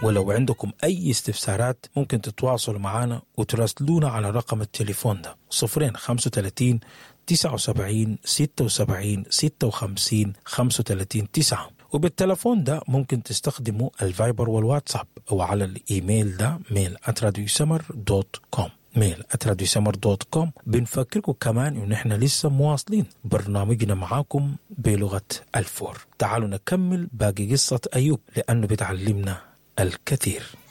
ولو عندكم أي استفسارات ممكن تتواصلوا معنا وتراسلونا على رقم التليفون ده صفرين خمسة وتلاتين تسعة وسبعين ستة وسبعين ستة وخمسين خمسة وتلاتين تسعة وبالتلفون ده ممكن تستخدموا الفايبر والواتساب أو على الإيميل ده ميل دوت كوم ميل دوت كوم بنفكركم كمان إن إحنا لسه مواصلين برنامجنا معاكم بلغة الفور تعالوا نكمل باقي قصة أيوب لأنه بتعلمنا الكثير